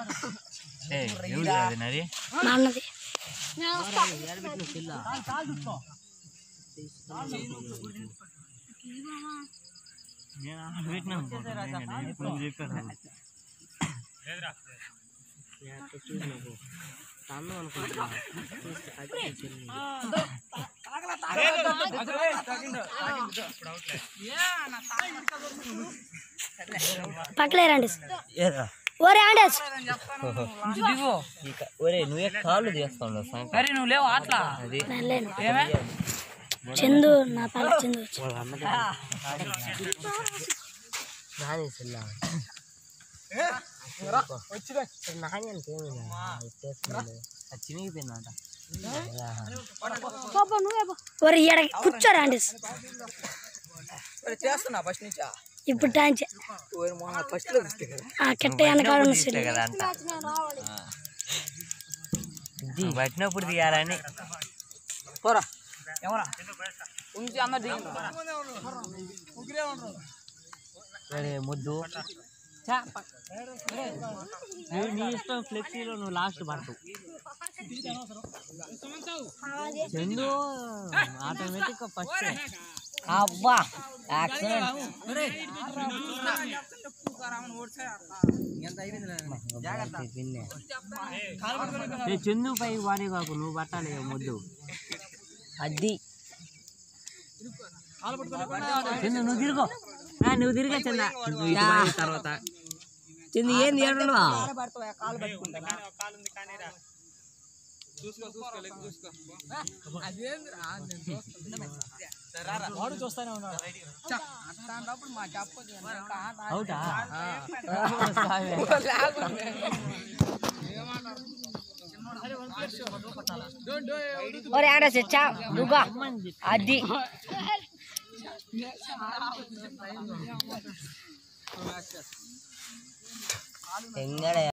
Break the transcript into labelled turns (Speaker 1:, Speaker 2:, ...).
Speaker 1: ఎవరు అది నది
Speaker 2: మా అన్నది
Speaker 1: నేను ఆడ పెట్టినా అనుకుంటున్నాను. ఇప్పుడు చెప్పాను
Speaker 2: పక్కలే రండి
Speaker 1: ఏరా
Speaker 2: ఓరే ఆండేస్
Speaker 1: ఇక- ఒరే నువ్వే కాళ్ళు తీస్తావు సంక
Speaker 3: మరి నువ్వు లేవు అట్లా
Speaker 1: అది
Speaker 2: వెళ్ళలేను చందు నా పాల చందు
Speaker 1: నాని సెల్లా నాని అంటే చినిగిపోయిందంట
Speaker 2: ఓరే ఈడ కూర్చోరా ఆండేస్
Speaker 3: చేస్తున్నా ఫస్ట్ నుంచా
Speaker 2: ఇప్పుడు టాంచ్
Speaker 3: ఫస్ట్ లో చూస్తే కదా
Speaker 2: ఆ కెట్ట వెనకాల ఉన్న సెల్
Speaker 1: కదా అంట పట్టినప్పుడు తీయాలని
Speaker 3: పోరా ఏమరా ఉంచి అందరు దిగి
Speaker 1: ఒరే ముద్దు నువ్వు నీ ఇష్టం ఫ్లెక్సీలో నువ్వు లాస్ట్ పడతావు చందు ఆటోమేటిక్ ఫస్ట్ అబ్బా యాక్సిడెంట్ చందు పై వాడే కాకు నువ్వు పట్టాలి ఇక ముద్దు అది చందు నువ్వు తిరుగు ఆ, నువ్వు తిరిగే చంద నువ్వు ఇటు పోయిన తర్వాత చందు ఏం తీయడం అవుటా
Speaker 2: ఓరే ఆండేస్ చా నువ్వుగా అది
Speaker 1: ఎంగడే